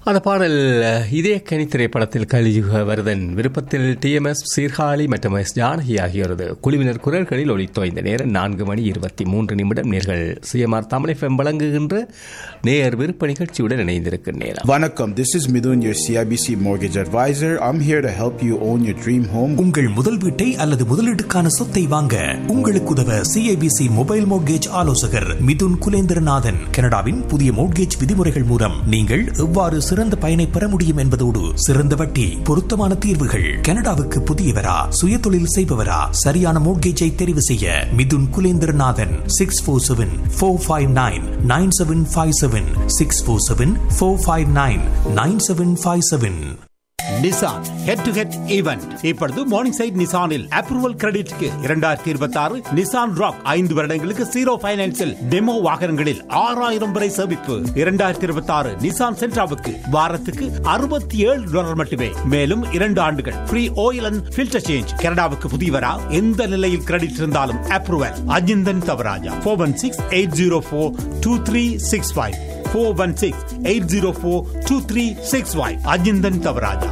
அந்த பாடல் இதே கனி திரைப்படத்தில் கலியுக வருதன் விருப்பத்தில் டிஎம்எஸ் சீர்காழி மற்றும் எஸ் ஜானகி ஆகியோரது குழுவினர் குரல்களில் ஒளித்தோய்ந்த நேரம் நான்கு மணி இருபத்தி மூன்று நிமிடம் நேர்கள் சிஎம்ஆர் தமிழ் எஃப்எம் வழங்குகின்ற நேர் விருப்ப நிகழ்ச்சியுடன் இணைந்திருக்கும் நேரம் Vanakkam, this is Midun, your CIBC mortgage advisor. I'm here to help you own your dream home. உங்கள் முதல் வீட்டை அல்லது முதலீட்டுக்கான சொத்தை வாங்க உங்களுக்கு உதவ சிஐபிசி மொபைல் மோட்கேஜ் ஆலோசகர் மிதுன் குலேந்திரநாதன் கனடாவின் புதிய மோட்கேஜ் விதிமுறைகள் மூலம் நீங்கள் எவ்வாறு சிறந்த பயனை பெற முடியும் என்பதோடு சிறந்த வட்டி பொருத்தமான தீர்வுகள் கனடாவுக்கு புதியவரா சுய தொழில் செய்பவரா சரியான மோட்கேஜை தெரிவு செய்ய Mithun Kulendranathan six four seven four five nine nine seven five seven six four seven four five nine nine seven five seven Nissan head to head event இப்பொழுது மார்னிங் சைட் நிசானில் அப்ரூவல் கிரெடிட்க்கு இரண்டாயிரத்தி இருபத்தி ஆறு நிசான் ராக் ஐந்து வருடங்களுக்கு ஜீரோ பைனான்சில் டெமோ வாகனங்களில் ஆறாயிரம் வரை சேமிப்பு இரண்டாயிரத்தி இருபத்தி ஆறு நிசான் சென்ட்ராவுக்கு வாரத்துக்கு அறுபத்தி ஏழு டாலர் மட்டுமே மேலும் இரண்டு ஆண்டுகள் free oil and filter change கனடாவுக்கு புதியவரா எந்த நிலையில் கிரெடிட் இருந்தாலும் approval Ajinthan Thavarajah four one six eight zero four two three six five four one six eight zero four two three six five Ajinthan Thavarajah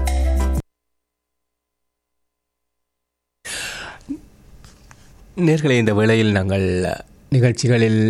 நேர்களை இந்த வேளையில் நாங்கள் நிகழ்ச்சிகளில்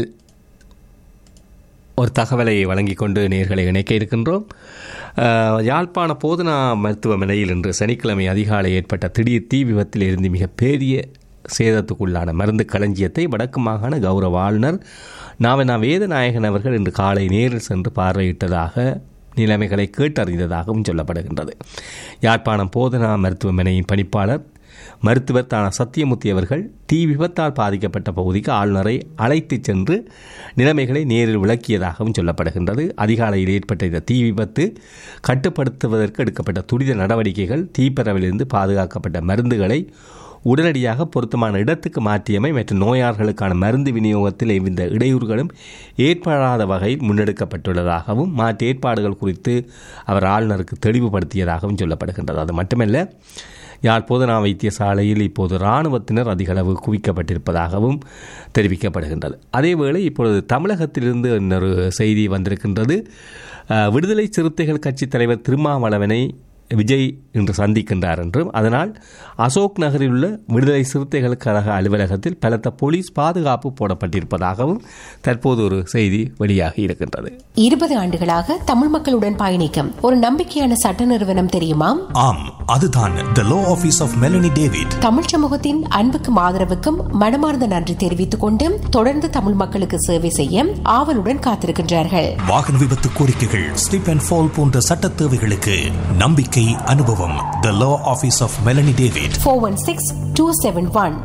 ஒரு தகவலை வழங்கிக் கொண்டு நேர்களை இணைக்க இருக்கின்றோம் அஹ், யாழ்ப்பாண போதனா மருத்துவமனையில் இன்று சனிக்கிழமை அதிகாலை ஏற்பட்ட திடீர் தீ விபத்தில் இருந்து மிகப்பெரிய சேதத்துக்குள்ளான மருந்து களஞ்சியத்தை வடக்கு மாகாண கௌரவ ஆளுநர் நாவனா வேதநாயகன் அவர்கள் இன்று காலை நேரில் சென்று பார்வையிட்டதாக நிலைமைகளை கேட்டறிந்ததாகவும் சொல்லப்படுகின்றது யாழ்ப்பாணம் போதனா மருத்துவமனையின் பணிப்பாளர் மருத்துவர் தான சத்தியமூர்த்தி அவர்கள் தீ விபத்தால் பாதிக்கப்பட்ட பகுதிக்கு ஆளுநரை அழைத்துச் சென்று நிலைமைகளை நேரில் விளக்கியதாகவும் சொல்லப்படுகின்றது அதிகாலையில் ஏற்பட்ட இந்த தீ விபத்து கட்டுப்படுத்துவதற்கு எடுக்கப்பட்ட துரித நடவடிக்கைகள் தீப்பரவிலிருந்து பாதுகாக்கப்பட்ட மருந்துகளை உடனடியாக பொருத்தமான இடத்துக்கு மாற்றியமை மற்றும் நோயாளர்களுக்கான மருந்து விநியோகத்தில் எவ்வித இடையூறுகளும் ஏற்படாத வகையில் முன்னெடுக்கப்பட்டுள்ளதாகவும் மாற்று ஏற்பாடுகள் குறித்து அவர் ஆளுநருக்கு தெளிவுபடுத்தியதாகவும் சொல்லப்படுகின்றது அது மட்டுமல்ல யாழ் போதனா வைத்தியசாலையில் இப்போது இராணுவத்தினர் அதிகளவு குவிக்கப்பட்டிருப்பதாகவும் தெரிவிக்கப்படுகின்றது அதேவேளை இப்பொழுது தமிழகத்திலிருந்து இன்னொரு செய்தி வந்திருக்கின்றது அஹ், விடுதலை சிறுத்தைகள் கட்சித் தலைவர் திருமாவளவனை விஜய் இன்று சந்திக்கின்றார் என்றும் அதனால் அசோக் நகரில் உள்ள விடுதலை சிறுத்தைகள் கழக அலுவலகத்தில் பலத்த போலீஸ் பாதுகாப்பு போடப்பட்டிருப்பதாகவும் தற்போது ஒரு செய்தி வெளியாகி இருக்கின்றது இருபது ஆண்டுகளாக தமிழ் மக்களுடன் பயணிக்கும் ஒரு நம்பிக்கையான சட்ட நிறுவனம் தெரியுமா ஆம் அதுதான் the law office of Melanie David Tamil சமூகத்தின் அன்புக்கும் ஆதரவுக்கும் மனமார்ந்த நன்றி தெரிவித்துக் கொண்டு தொடர்ந்து தமிழ் மக்களுக்கு சேவை செய்ய ஆவலுடன் காத்திருக்கின்றார்கள் வாகன விபத்து கோரிக்கைகள் ஸ்லிப் அண்ட் ஃபால் போன்ற சட்ட தேவைகளுக்கு நம்பிக்கை அனுபவம் the law office of Melanie David four one six two seven one